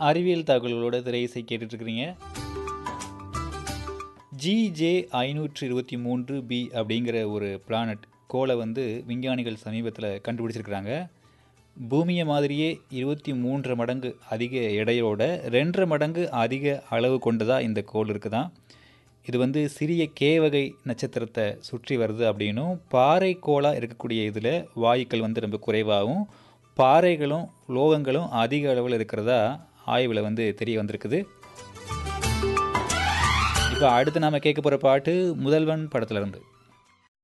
அறிவியல் தகவல்களோட திரை இசை கேட்டுட்டு இருக்கிறீங்க ஜிஜே ஐநூற்று இருபத்தி மூன்று பி அப்படிங்கிற ஒரு பிளானட் கோளை வந்து விஞ்ஞானிகள் சமீபத்தில் கண்டுபிடிச்சிருக்கிறாங்க பூமியை மாதிரியே இருபத்தி மூன்று மடங்கு அதிக எடையோட ரெண்டரை மடங்கு அதிக அளவு கொண்டதாக இந்த கோள் இருக்குதான் இது வந்து சிறிய கே வகை நட்சத்திரத்தை சுற்றி வருது அப்படின்னும் பாறை கோளாக இருக்கக்கூடிய இதில் வாயுக்கள் வந்து ரொம்ப குறைவாகவும் பாறைகளும் லோகங்களும் அதிக அளவில் இருக்கிறதா ஆய்வில் வந்து தெரிய வந்திருக்குது இப்போ அடுத்து நாம் கேட்க போகிற பாட்டு முதல்வன் படத்துல இருந்து